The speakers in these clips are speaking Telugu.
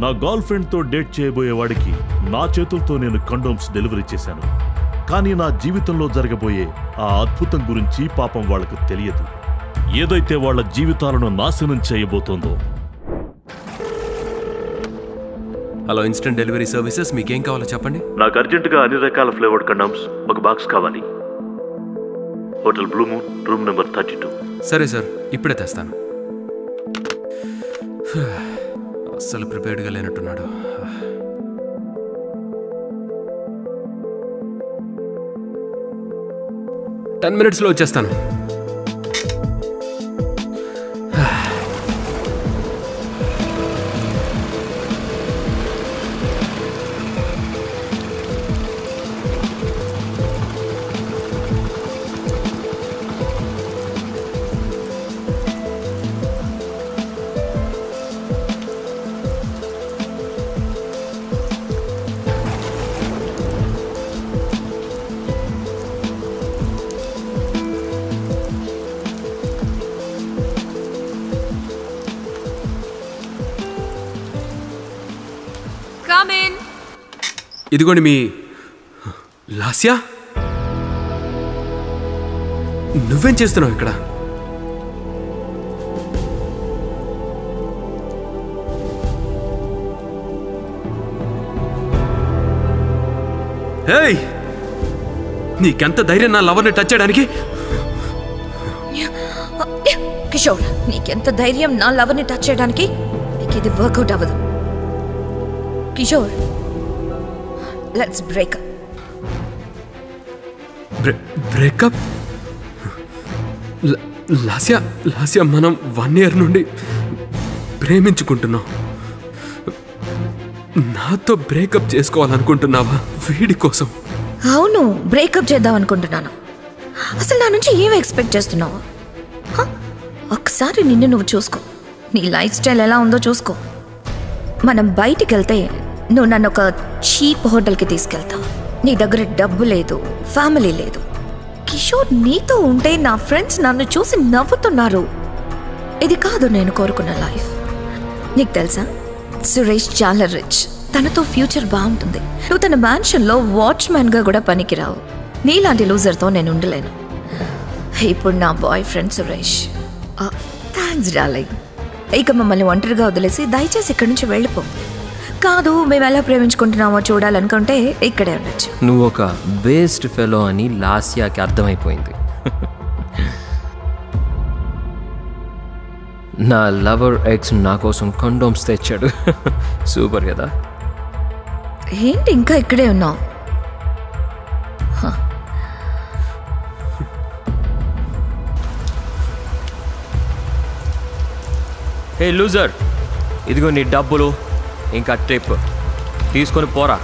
నా గర్ల్ ఫ్రెండ్తో డేట్ చేయబోయే వాడికి నా చేతులతో నేను కండోమ్స్ డెలివరీ చేశాను కానీ నా జీవితంలో జరగబోయే ఆ అద్భుతం గురించి పాపం వాళ్లకు తెలియదు ఏదైతే వాళ్ళ జీవితాలను నాశనం చేయబోతోందో హలో ఇన్స్టెంట్ డెలివరీ సర్వీసెస్ మీకేం కావాలో చెప్పండి నాకు అర్జెంటుగా అన్ని రకాల ఫ్లేవర్డ్ కండమ్స్ ఒక బాక్స్ కావాలి hotel blue moon room number thirty two సరే సార్ ఇప్పుడే తెస్తాను అస్సలు ప్రిపేర్డ్గా లేనట్టున్నాడు టెన్ మినిట్స్లో వచ్చేస్తాను Come in. ఇదిగోండి మీ లాస్యా నువ్వేం చేస్తున్నావు ఇక్కడ హేయ్ నీకెంత ధైర్యం నా లవర్ని టచ్ చేయడానికి కిషోర్ నీకెంత ధైర్యం నా లవర్ని టచ్ చేయడానికి నీకు ఇది వర్కౌట్ అవ్వదు Kishore let's break breakup Lasya Lasya మనం వన్ ఇయర్ నుండి ప్రేమించుకుంటున్నాం నాతో బ్రేకప్ చేసుకోవాలనుకుంటున్నావా వీడి కోసం అవును బ్రేకప్ చేద్దాం అనుకుంటున్నాను అసలు నా నుంచి ఏం ఎక్స్పెక్ట్ చేస్తున్నావు హ? ఒకసారి నిన్ను నువ్వు చూసుకో నీ లైఫ్ స్టైల్ ఎలా ఉందో చూసుకో మనం బయటికి వెళ్తే నువ్వు నన్ను ఒక చీప్ హోటల్కి తీసుకెళ్తావు నీ దగ్గర డబ్బు లేదు ఫ్యామిలీ లేదు కిషోర్ నీతో ఉంటే నా ఫ్రెండ్స్ నన్ను చూసి నవ్వుతున్నారు ఇది కాదు నేను కోరుకున్న లైఫ్ నీకు తెలుసా సురేష్ చాలా రిచ్ తనతో ఫ్యూచర్ బాగుంటుంది నువ్వు తన మ్యాన్షన్లో వాచ్మెన్గా కూడా పనికిరావు నీలాంటి లూజర్తో నేను ఉండలేను ఇప్పుడు నా boyfriend Suresh thanks darling ఇక మమ్మల్ని ఒంటరిగా వదిలేసి దయచేసి ఇక్కడి నుంచి వెళ్ళిపో కాదు మేము ఎలా ప్రేమించుకుంటున్నామో చూడాలనుకుంటే ఇక్కడే ఉండొచ్చు నువ్వు ఒక వేస్ట్ ఫెలో అని లాస్యాకి అర్థమైపోయింది నా లవర్ ఎక్స్ నా కోసం కండోమ్స్ తెచ్చాడు సూపర్ కదా ఏంటి ఇంకా ఇక్కడే ఉన్నావు హే లూజర్ ఇదిగో నీ డబ్బులు ఇంకా ట్రిప్ తీసుకొని పోరా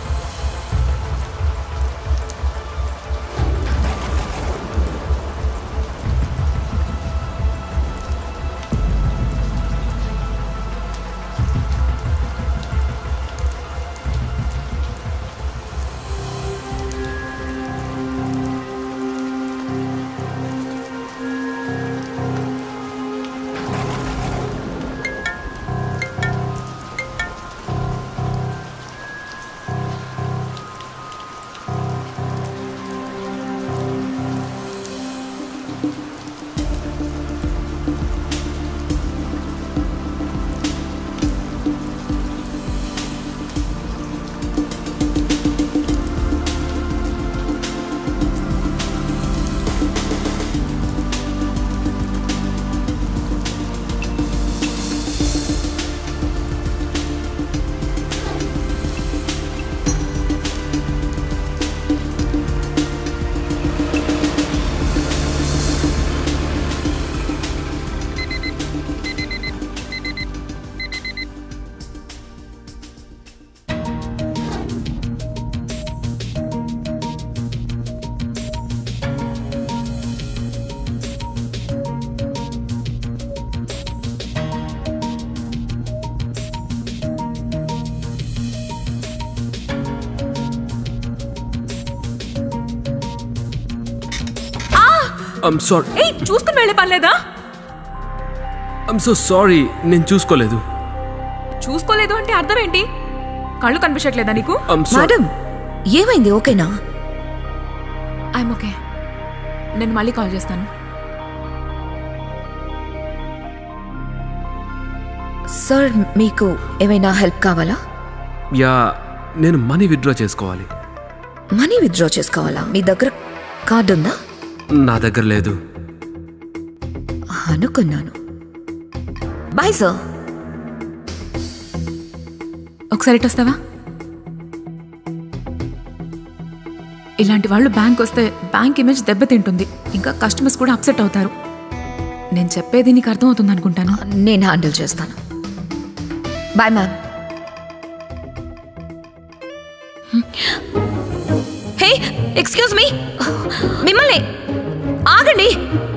ఐమ్ సారీ ఏయ్ చూసుకుని వెళ్ళే పని లేదా ఐమ్ సో సారీ నేను చూసుకోలేదు చూసుకోలేదు అంటే అర్థం ఏంటి కళ్ళు కనిపించట్లేదా నీకు I'm sorry. మేడం ఏమైంది ఓకేనా ఐఎమ్ ఓకే నేను మళ్ళీ కాల్ చేస్తాను సార్ మీకు ఏమైనా హెల్ప్ కావాలా యా నేను మనీ విత్డ్రా చేసుకోవాలి మనీ విత్డ్రా చేసుకోవాలా మీ దగ్గర కార్డు ఉందా నా దగ్గర లేదు అనుకున్నాను బాయ్ సార్ ఒకసారి ఇటు వస్తావా ఇలాంటి వాళ్ళు బ్యాంక్ వస్తే బ్యాంక్ ఇమేజ్ దెబ్బతింటుంది ఇంకా కస్టమర్స్ కూడా అప్సెట్ అవుతారు నేను చెప్పేది నీకు అర్థమవుతుంది అనుకుంటాను నేను హ్యాండిల్ చేస్తాను bye ma'am hey excuse me మిమ్మల్ని ఆగండి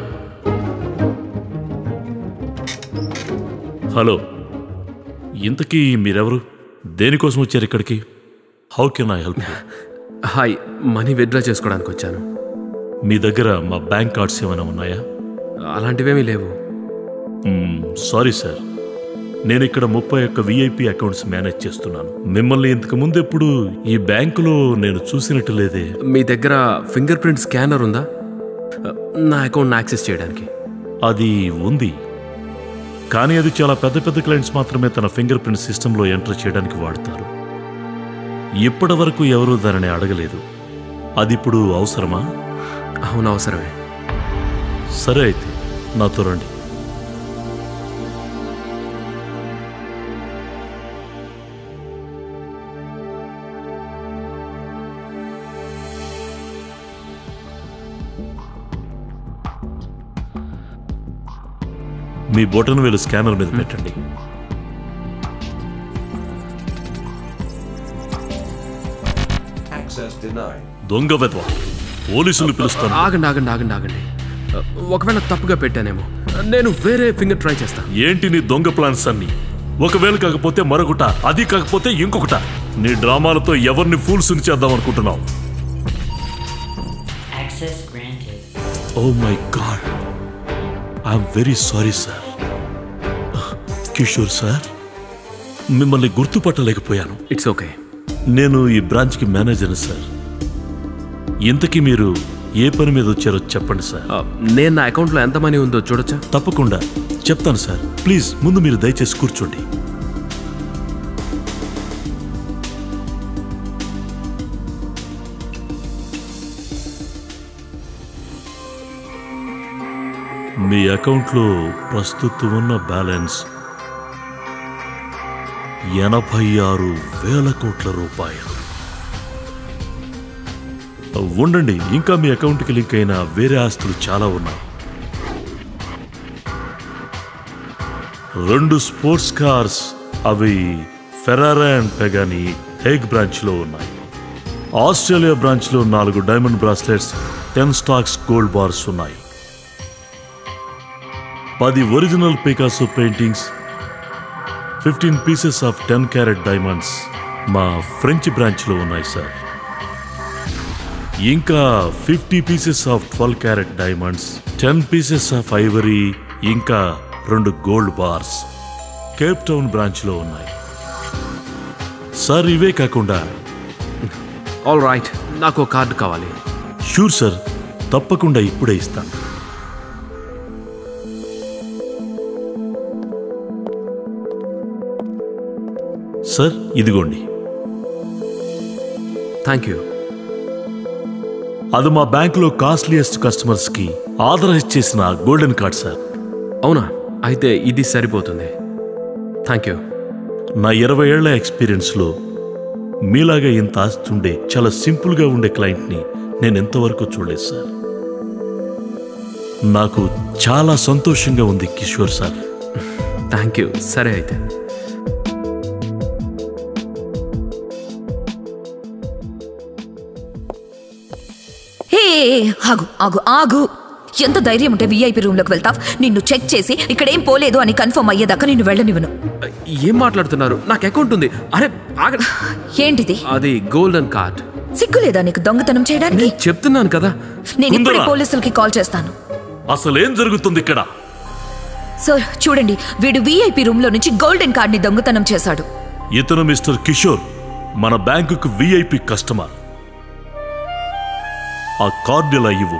హలో ఇంతకీ మీరెవరు దేనికోసం వచ్చారు ఇక్కడికి how can I help you hi money withdraw చేసుకోవడానికి వచ్చాను మీ దగ్గర మా బ్యాంక్ కార్డ్స్ ఏమైనా ఉన్నాయా అలాంటివేమీ లేవు సారీ సార్ నేను ఇక్కడ ముప్పై ఒక్క విఐపి అకౌంట్స్ మేనేజ్ చేస్తున్నాను మిమ్మల్ని ఇంతకు ముందు ఎప్పుడు ఈ బ్యాంకులో నేను చూసినట్టు లేదే మీ దగ్గర ఫింగర్ ప్రింట్ స్కానర్ ఉందా నా అకౌంట్ని యాక్సెస్ చేయడానికి అది ఉంది కానీ అది చాలా పెద్ద పెద్ద క్లయింట్స్ మాత్రమే తన ఫింగర్ ప్రింట్ సిస్టంలో ఎంటర్ చేయడానికి వాడతారు ఇప్పటి వరకు ఎవరూ దానిని అడగలేదు అది ఇప్పుడు అవసరమా అవును అవసరమే సరే అయితే నాతో రండి మీ బొటన్ వేలు స్కానర్ మీద పెట్టండి Access denied. దొంగ వెధవ పోలీసులు పిలుస్తాను ఆగండి ఆగండి ఆగండి ఆగండి ఒకవేళ తప్పుగా పెట్టానేమో నేను వేరే ఫింగర్ ట్రై చేస్తాను ఏంటి నీ దొంగ ప్లాన్స్ అన్ని ఒకవేళ కాకపోతే మరొకట అది కాకపోతే ఇంకొకట నీ డ్రామాలతో ఎవరిని ఫూల్స్ చేద్దాం అనుకుంటున్నావు Access granted. Oh my god I'm very sorry sir Kishore sir మిమ్మల్ని గుర్తుపట్టలేకపోయాను ఇట్స్ ఓకే నేను ఈ బ్రాంచ్కి మేనేజర్ సార్ ఇంతకీ మీరు ఏ పని మీద వచ్చారో చెప్పండి సార్ నేను నా అకౌంట్లో ఎంత మనీ ఉందో చూడొచ్చా తప్పకుండా చెప్తాను సార్ ప్లీజ్ ముందు మీరు దయచేసి కూర్చోండి మీ అకౌంట్లో ప్రస్తుతం ఉన్న బ్యాలెన్స్ ఎనభై ఆరు వేల కోట్ల రూపాయలు ఉండండి ఇంకా మీ అకౌంట్కి లింక్ అయిన వేరే ఆస్తులు చాలా ఉన్నాయి రెండు స్పోర్ట్స్ కార్స్ అవి ఫెరారా అండ్ పెగాని హేగ్ బ్రాంచ్లో ఉన్నాయి ఆస్ట్రేలియా బ్రాంచ్లో నాలుగు diamond bracelets ten stacks gold bars ఉన్నాయి పది original Picasso paintings fifteen pieces of ten carat diamonds మా ఫ్రెంచ్ బ్రాంచ్లో ఉన్నాయి సార్ ఇంకా fifty pieces of twelve carat diamonds ten pieces of ivory ఇంకా రెండు గోల్డ్ బార్స్ కేప్ టౌన్ బ్రాంచ్లో ఉన్నాయి సార్ ఇవే కాకుండా ఆల్ రైట్ నాకు ఒక కార్డు కావాలి షూర్ సార్ తప్పకుండా ఇప్పుడే ఇస్తాను సార్ ఇదిగోండి థ్యాంక్ యూ అది మా బ్యాంకులో కాస్ట్లీయెస్ట్ కస్టమర్స్కి ఆథరైజ్ చేసిన గోల్డెన్ కార్డ్ సార్ అవునా అయితే ఇది సరిపోతుంది థ్యాంక్ యూ నా ఇరవై ఏళ్ల ఎక్స్పీరియన్స్లో మీలాగా ఇంత ఆస్తి ఉండే చాలా సింపుల్గా ఉండే క్లయింట్ని నేను ఎంతవరకు చూడలేదు సార్ నాకు చాలా సంతోషంగా ఉంది కిషోర్ సార్ థ్యాంక్ యూ సరే అయితే హే ఆగు ఆగు ఆగు ఎంత ధైర్యం ఉంటే విఐపి రూమ్లోకి వెళ్తావ్ నిన్ను చెక్ చేసి ఇక్కడేం పోలేదు అని కన్ఫర్మ్ అయ్యేదాకా నిన్ను వెళ్ళనివ్వను ఏం మాట్లాడుతున్నారు నాకు అకౌంట్ ఉంది అరే ఆగ ఏంటిది అది గోల్డెన్ కార్డ్ సిగ్గులేదా నీకు దొంగతనం చేయడానికి నేను చెప్తున్నాను కదా నేను ఇప్పుడే కుందరా. పోలీసులకి కాల్ చేస్తాను అసలేం జరుగుతుంది ఇక్కడ సార్ చూడండి వీడు వీఐపీ రూమ్ లో నుంచి గోల్డెన్ కార్డ్ ని దొంగతనం చేశాడు ఇతను మిస్టర్ కిషోర్ మన బ్యాంకుకు విఐపి కస్టమర్ ఆ కార్డు ఇలా ఇవ్వు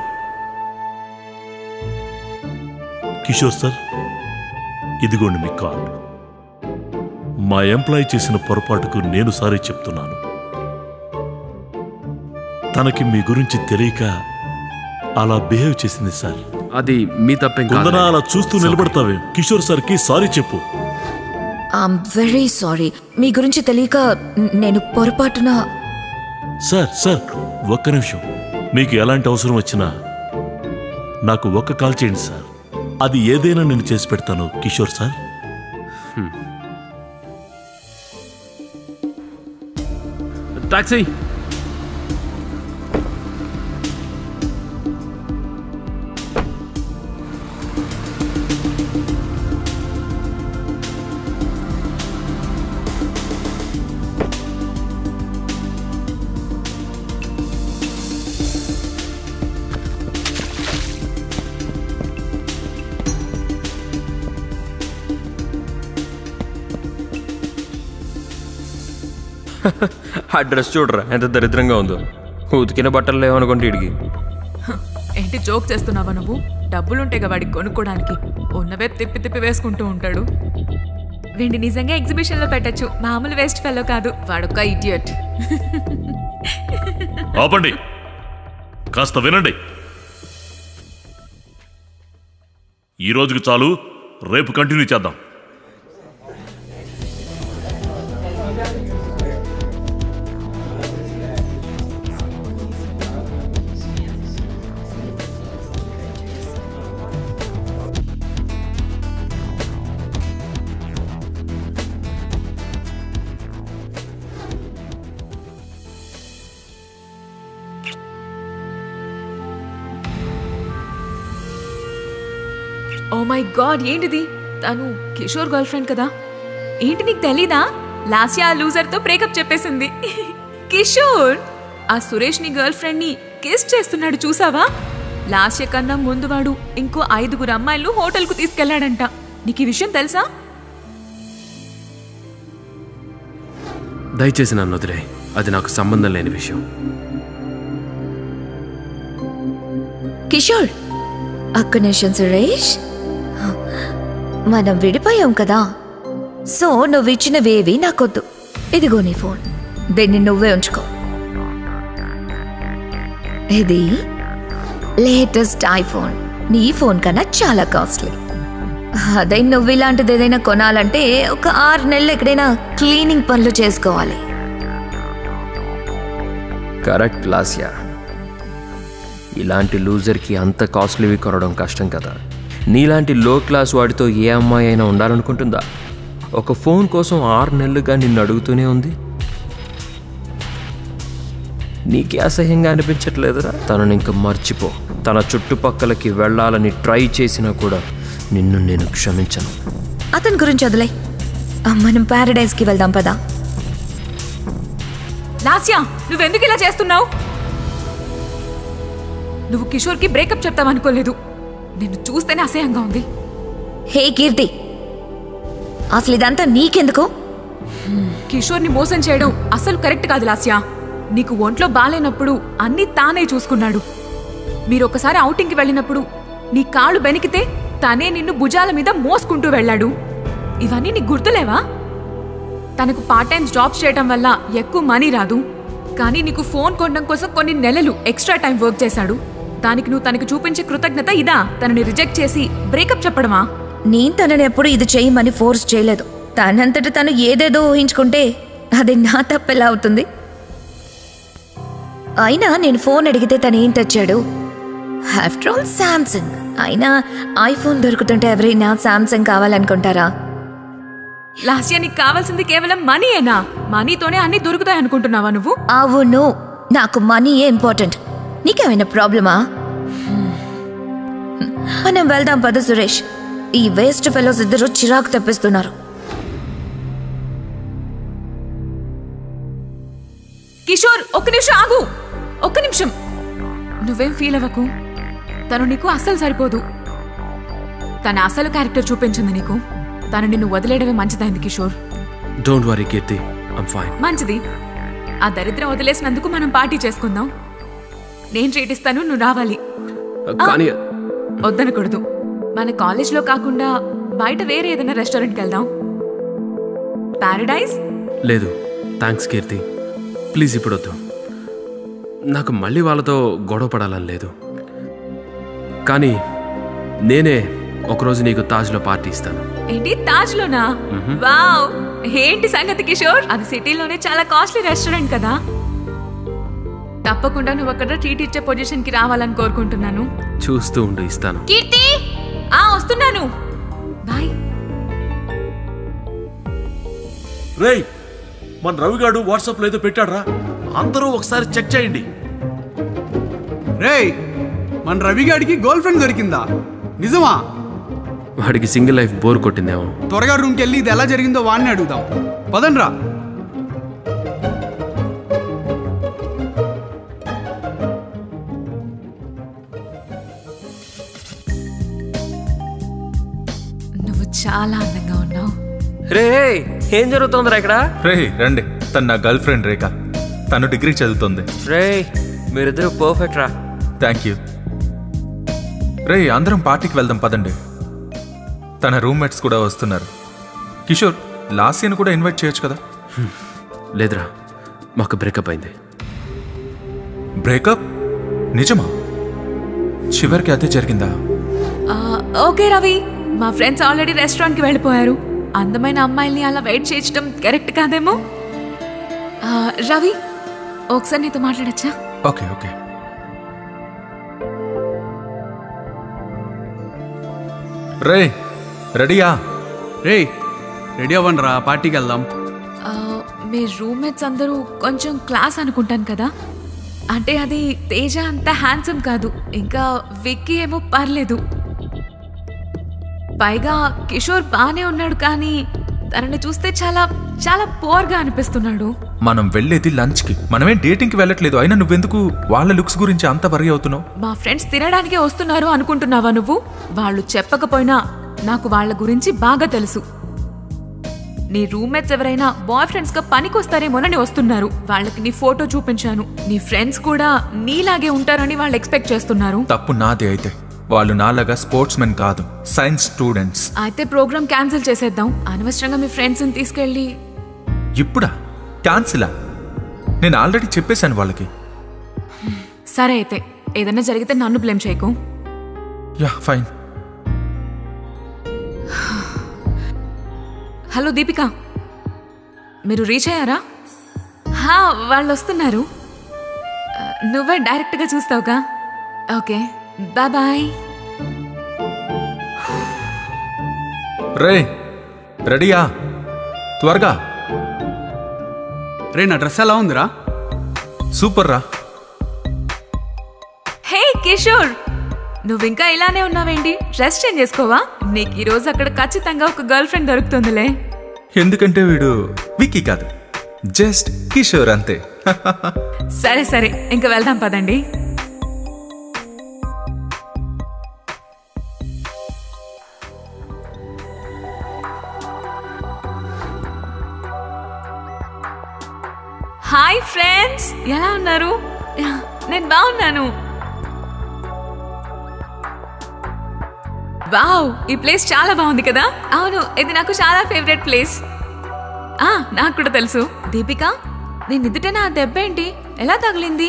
కిషోర్ సార్ ఇదిగోండి మీ కార్డు మా ఎంప్లాయ్ చేసిన పొరపాటుకు నేను సారీ చెప్తున్నాను తనకి మీ గురించి తెలియక అలా బిహేవ్ చేసింది సార్ అది మీ తప్పేం కాదు కుందన అలా చూస్తూ నిలబడతావే కిషోర్ సార్కి సారీ చెప్పు ఐఎమ్ వెరీ సారీ మీ గురించి తెలియక నేను పొరపాటున సార్ సార్ ఒక్క నిమిషం మీకు ఎలాంటి అవసరం వచ్చినా నాకు ఒక్క కాల్ చేయండి సార్ అది ఏదైనా నేను చేసి పెడతాను కిషోర్ సార్ టాక్సీ ఆ డ్రెస్ చూడరా ఎంత దరిద్రంగా ఉందో ఉతికిన బట్టలు లేవనుకుంటే ఇడికి ఏంటి జోక్ చేస్తున్నావా నువ్వు డబ్బులుంటాయి వాడికి కొనుక్కోడానికి ఉన్నవే తిప్పి తిప్పి వేసుకుంటూ ఉంటాడు వీడిని నిజంగా ఎగ్జిబిషన్ లో పెట్టచ్చు మామూలు వేస్ట్ ఫెలో కాదు వాడొక్క ఇడియట్ ఆపండి కాస్త వినండి ఈ రోజుకి చాలు రేపు కంటిన్యూ చేద్దాం ఓ మై గాడ్ ఏంటిది తను కిషోర్ గర్ల్ ఫ్రెండ్ కదా ఏంటి నీకు తెలీదా లాస్యా లూజర్ తో బ్రేకప్ చెప్పేసింది కిషోర్ ఆ సురేష్ ని గర్ల్ ఫ్రెండ్ ని కిస్ చేస్తున్నాడు చూసావా లాస్య కన్నా ముందు వాడు ఇంకో ఐదుగురు అమ్మాయిలు హోటల్ కు తీసుకెళ్లాడంట నీకు ఈ విషయం తెలుసా దయచేసి నన్ను వదిలే అది నాకు సంబంధం లేని విషయం కిషోర్ అక్క నిమిషం సురేష్ మనం విడిపోయాం కదా సో నువ్వు ఇచ్చినవేవి నాకొద్దు ఇదిగో నీ ఫోన్ దీన్ని నువ్వే ఉంచుకో ఇది లేటెస్ట్ ఐఫోన్ నీ ఫోన్ కన్నా చాలా కాస్ట్లీ అదే నువ్వు ఇలాంటిది ఏదైనా కొనాలంటే ఒక ఆరు నెలలు ఎక్కడైనా క్లీనింగ్ పనులు చేసుకోవాలి కరెక్ట్ లాస్యా ఇలాంటి లూజర్కి అంత కాస్ట్లీవి కొనడం కష్టం కదా నీలాంటి లో క్లాస్ వాడితో ఏ అమ్మాయి అయినా ఉండాలనుకుంటుందా ఒక ఫోన్ కోసం ఆరు నెలలుగా నిన్ను అడుగుతూనే ఉంది నీకే అసహ్యంగా అనిపించట్లేదురా తనని ఇంక మర్చిపో తన చుట్టుపక్కలకి వెళ్ళాలని ట్రై చేసినా కూడా నిన్ను నేను క్షమించను అతని గురించి వదిలే మనం ప్యారడైజ్కి వెళ్దాం పదా లాస్యా నువ్వెందుకు ఇలా చేస్తున్నావు నువ్వు కిషోర్ కి బ్రేకప్ చెప్తావనుకోలేదు నిన్ను చూస్తేనే అసహ్యంగా ఉంది హే కీర్తి అసలు ఇదంతా నీకెందుకు కిషోర్ని మోసం చేయడం అసలు కరెక్ట్ కాదు లాస్యా నీకు ఒంట్లో బాలేనప్పుడు అన్నీ తానే చూసుకున్నాడు మీరు ఒకసారి ఔటింగ్కి వెళ్ళినప్పుడు నీ కాళ్ళు బెనికితే తనే నిన్ను భుజాల మీద మోసుకుంటూ వెళ్ళాడు ఇవన్నీ నీకు గుర్తులేవా తనకు పార్ట్ టైం జాబ్స్ చేయడం వల్ల ఎక్కువ మనీ రాదు కానీ నీకు ఫోన్ కొనడం కోసం కొన్ని నెలలు ఎక్స్ట్రా టైం వర్క్ చేశాడు దానికి నువ్వు తనకి చూపించే కృతజ్ఞత ఇదా తనని రిజెక్ట్ చేసి బ్రేకప్ చెప్పడమా నేను తనని ఎప్పుడు ఇది చేయమని ఫోర్స్ చేయలేదు తనంతట తను ఏదేదో ఊహించుకుంటే అది నా తప్పెలా అవుతుంది అయినా నేను ఫోన్ అడిగితే తను ఏం తెచ్చాడు ఆఫ్టర్ ఆల్ శాంసంగ్ అయినా ఐఫోన్ దొరుకుతుంటే ఎవరైనా శాంసంగ్ కావాలనుకుంటారా లాస్యా నీకు కావాల్సింది కేవలం మనీయేనా మనీతోనే అన్ని దొరుకుతాయి అనుకుంటున్నావా నువ్వు అవును నాకు మనీయే ఇంపార్టెంట్ నీకేమైనా ప్రాబ్లమా మనం వెళ్దాం పద సురేష్ ఈ వేస్ట్ ఫెలోస్ ఇద్దరు చిరాకు తెప్పిస్తున్నారు కిషోర్ ఒక్క నిమిషం ఆగు ఒక్క నిమిషం నువ్వేం ఫీల్ అవ్వకు తను నీకు అస్సలు సరిపోదు తన అసలు క్యారెక్టర్ చూపించింది నీకు తను నిన్ను వదిలేయడమే మంచిదైంది Kishore don't worry Keerthi I'm fine మంచిది ఆ దరిద్రం వదిలేసినందుకు మనం పార్టీ చేసుకుందాం నేను ట్రీట్ ఇస్తాను నువ్వు రావాలి కానీ వద్దనకూడదు మన కాలేజ్లో కాకుండా బయట వేరే ఏదైనా రెస్టారెంట్కి వెళ్దాం పారడైజ్ లేదు థ్యాంక్స్ కీర్తి ప్లీజ్ ఇప్పుడు వద్దు నాకు మళ్ళీ వాళ్ళతో గొడవ పడాలని లేదు కానీ నేనే ఒకరోజు నీకు తాజ్లో పార్టీ ఇస్తాను ఏంటి తాజ్ లోనా వావ్ ఏంటి సంగతి కిషోర్ అది సిటీలోనే చాలా కాస్ట్లీ రెస్టారెంట్ కదా తప్పకుండా నువ్వు అక్కడ ట్రీట్ ఇచ్చే పొజిషన్ కి రావాలని కోరుకుంటున్నాను చూస్తూ ఉండు ఇస్తాను కీర్తి ఆ వస్తున్నాను బాయ్ రేయ్ మన రవిగాడు వాట్సాప్లో ఏదో పెట్టాడ్రా అందరూ ఒకసారి చెక్ చేయండి రేయ్ మన రవిగాడికి గర్ల్ ఫ్రెండ్ దొరికిందా నిజమా వాడికి సింగిల్ లైఫ్ బోర్ కొట్టిందేమో త్వరగా రూమ్కి వెళ్ళి ఇది ఎలా జరిగిందో వాడిని అడుగుదాం పదండ్రా నువ్వు చాలా అందంగా ఉన్నావు రే ఏం జరుగుతుందిరా ఇక్కడ రే రండి తను నా గర్ల్ ఫ్రెండ్ రేఖ తను డిగ్రీ చదువుతుంది రే మీరిద్దరు పర్ఫెక్ట్ రా థ్యాంక్ యూ రే అందరం పార్టీకి వెళ్దాం పదండి తన రూమ్మేట్స్ కూడా వస్తున్నారు కిషోర్ లాస్యను కూడా ఇన్వైట్ చేయొచ్చు కదా లేదురా మాకు బ్రేకప్ అయింది బ్రేకప్ నిజమా చివరికి అదే జరిగిందా ఆ, ఓకే రవి మా ఫ్రెండ్స్ ఆల్రెడీ రెస్టారెంట్ కి వెళ్ళిపోయారు అందమైన అమ్మాయిల్ని అలా వెయిట్ చేయించడం కరెక్ట్ కాదేమో ఆ, రవి ఒకసారి నీతో మాట్లాడచ్చా ఓకే ఓకే రే రెడీయా రేయ్ రెడీ అవ్వండి రా పార్టీకి వెళ్దాం ఆ, మీ రూమ్మేట్స్ అందరూ కొంచెం క్లాస్ అనుకుంటాను కదా అంటే అది తేజ అంత హ్యాండ్సమ్ కాదు ఇంకా విక్కీ ఏమో పర్లేదు పైగా కిషోర్ బానే ఉన్నాడు కానీ తనని చూస్తే చాలా చాలా పోర్గా అనిపిస్తున్నాడు మనం వెళ్ళేది లంచ్కి మనమేం డేటింగ్కి వెళ్ళట్లేదు అయినా నువ్వెందుకు వాళ్ళ లుక్స్ గురించి అంత వరి అవుతున్నావు మా ఫ్రెండ్స్ తినడానికే వస్తున్నారు అనుకుంటున్నావా నువ్వు వాళ్ళు చెప్పకపోయినా నాకు వాళ్ళ గురించి బాగా తెలుసు నీ రూమ్మేట్స్ ఎవరైనా బాయ్ ఫ్రెండ్స్ గా పనికొస్తారేమోనని వస్తున్నారు వాళ్ళకి నీ ఫోటో చూపించాను నీ ఫ్రెండ్స్ కూడా నీలాగే ఉంటారని వాళ్ళు ఎక్స్పెక్ట్ చేస్తున్నారు తప్పు నాదే అయితే వాళ్ళు నాలాగా స్పోర్ట్స్ మెన్ కాదు సైన్స్ స్టూడెంట్స్ అయితే ప్రోగ్రామ్ క్యాన్సిల్ చేసేద్దాం అనవసరంగా మీ ఫ్రెండ్స్ని తీసుకెళ్ళి ఇప్పుడా క్యాన్సిలా నేను ఆల్రెడీ చెప్పేశాను వాళ్ళకి సరే అయితే ఏదైనా జరిగితే నన్ను బ్లేమ్ చేయకు యా ఫైన్ హలో దీపిక మీరు రీచ్ అయ్యారా హా వాళ్ళు వస్తున్నారు ఆ, నువ్వే డైరెక్ట్గా చూస్తావుగా ఓకే బాయ్ బాయ్ రే రెడీయా త్వరగా రే నా డ్రెస్ ఎలా ఉందిరా సూపర్ రా హే కిషోర్ నువ్వు ఇంకా ఇలానే ఉన్నావేంటి డ్రెస్ చేంజ్ చేసుకోవా నీకు ఈ రోజు అక్కడ ఖచ్చితంగా ఒక గర్ల్ ఫ్రెండ్ దొరుకుతుందిలే ఎందుకంటే వీడు విక్కీ కాదు జస్ట్ కిషోర్ అంతే సరే సరే ఇంకా వెళ్దాం పదండి హాయ్ ఫ్రెండ్స్ ఎలా ఉన్నారు నేను బాగున్నాను వావ్ ఈ ప్లేస్ చాలా బాగుంది కదా అవును ఇది నాకు చాలా ఫేవరెట్ ప్లేస్ ఆ నాకు కూడా తెలుసు దీపిక నీ నిదుట నా దెబ్బ ఏంటి ఎలా తగిలింది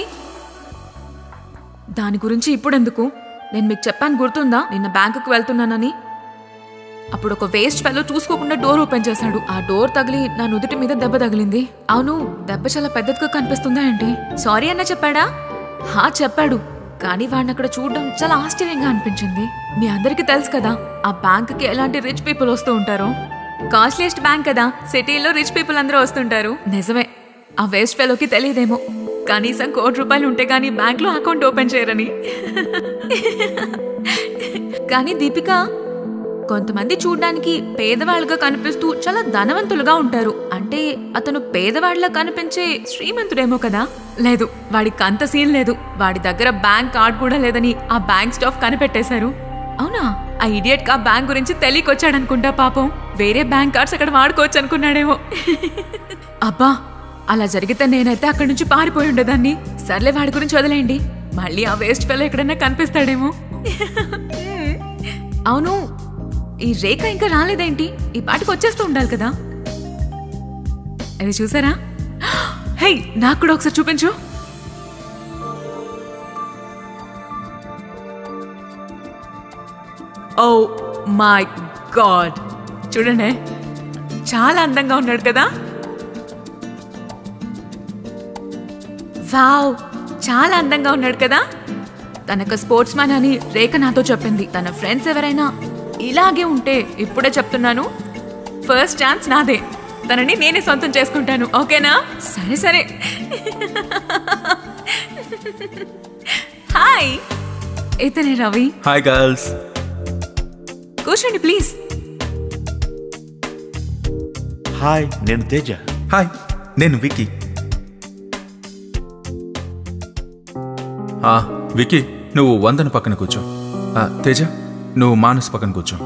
దాని గురించి ఇప్పుడెందుకు నేను మీకు చెప్పాను గుర్తుందా నిన్న బ్యాంకుకు వెళ్తున్నానని అప్పుడు ఒక వేస్ట్ ఫెలో చూసుకోకుండా డోర్ ఓపెన్ చేశాడు ఆ డోర్ తగిలి నా నుదుటి మీద దెబ్బ తగిలింది అవును దెబ్బ చాలా పెద్దదిగా కనిపిస్తుందా ఏంటి సారీ అన్న చెప్పాడా హా చెప్పాడు కానీ వాడిని అక్కడ చూడడం చాలా ఆశ్చర్యంగా అనిపించింది మీ అందరికీ తెలుసు కదా ఆ బ్యాంకుకి ఎలాంటి రిచ్ పీపుల్ వస్తూ ఉంటారో కాస్ట్లీయెస్ట్ బ్యాంక్ కదా సిటీలో రిచ్ పీపుల్ అందరూ వస్తుంటారు నిజమే ఆ వేస్ట్ ఫెలోకి తెలియదేమో కనీసం కోటి రూపాయలు ఉంటే కానీ బ్యాంక్లో అకౌంట్ ఓపెన్ చేయరని కానీ దీపిక కొంతమంది చూడ్డానికి పేదవాళ్ళుగా కనిపిస్తూ చాలా ధనవంతులుగా ఉంటారు అంటే అతను పేదవాళ్ళ కనిపించే శ్రీమంతుడేమో కదా లేదు వాడికి అంత సీన్ లేదు వాడి దగ్గర బ్యాంక్ కార్డ్ కూడా లేదని ఆ బ్యాంక్ స్టాఫ్ కనిపెట్టేశారు అవునా ఆ ఇడియట్ కా బ్యాంక్ గురించి తెలియకొచ్చాడనుకుంటా పాపం వేరే బ్యాంక్ కార్డ్స్ అక్కడ వాడుకోవచ్చు అనుకున్నాడేమో అబ్బా అలా జరిగితే నేనైతే అక్కడి నుంచి పారిపోయి ఉండేదాన్ని సర్లే వాడి గురించి వదిలేయండి మళ్ళీ ఆ వేస్ట్ ఫెలో ఎక్కడైనా కనిపిస్తాడేమో అవును ఈ రేఖ ఇంకా రాలేదేంటి ఈ పాటికి వచ్చేస్తూ ఉండాలి కదా అది చూసారా హే నాకు కూడా ఒకసారి చూపించు ఓ మై గాడ్ చూడండి చాలా అందంగా ఉన్నాడు కదా వావ్ చాలా అందంగా ఉన్నాడు కదా తనకు స్పోర్ట్స్ మ్యాన్ అని రేఖ నాతో చెప్పింది తన ఫ్రెండ్స్ ఎవరైనా ఇలాగే ఉంటే ఇప్పుడే చెప్తున్నాను ఫస్ట్ ఛాన్స్ నాదే తనని నేనే సొంతం చేసుకుంటాను ఓకేనా సరే సరే హాయ్ ఇతనే రవి హాయ్ గర్ల్స్ కూర్చోండి ప్లీజ్ హాయ్ నేను తేజ హాయ్ నేను వికీ ఆ, వికీ నువ్వు వందన పక్కన కూర్చో ఆ, తేజ నువ్వు మానస్ పక్కన కూర్చో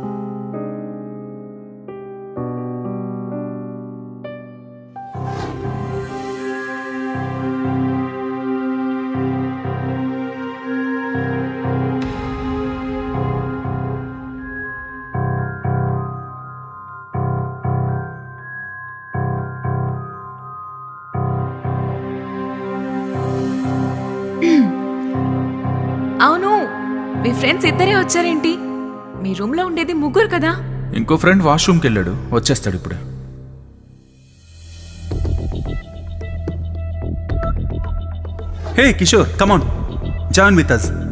అవును మీ ఫ్రెండ్స్ ఇద్దరే వచ్చారేంటి మీ రూమ్ లో ఉండేది ముగ్గురు కదా ఇంకో ఫ్రెండ్ వాష్రూమ్కి వెళ్ళాడు వచ్చేస్తాడు ఇప్పుడు hey Kishore come on join with us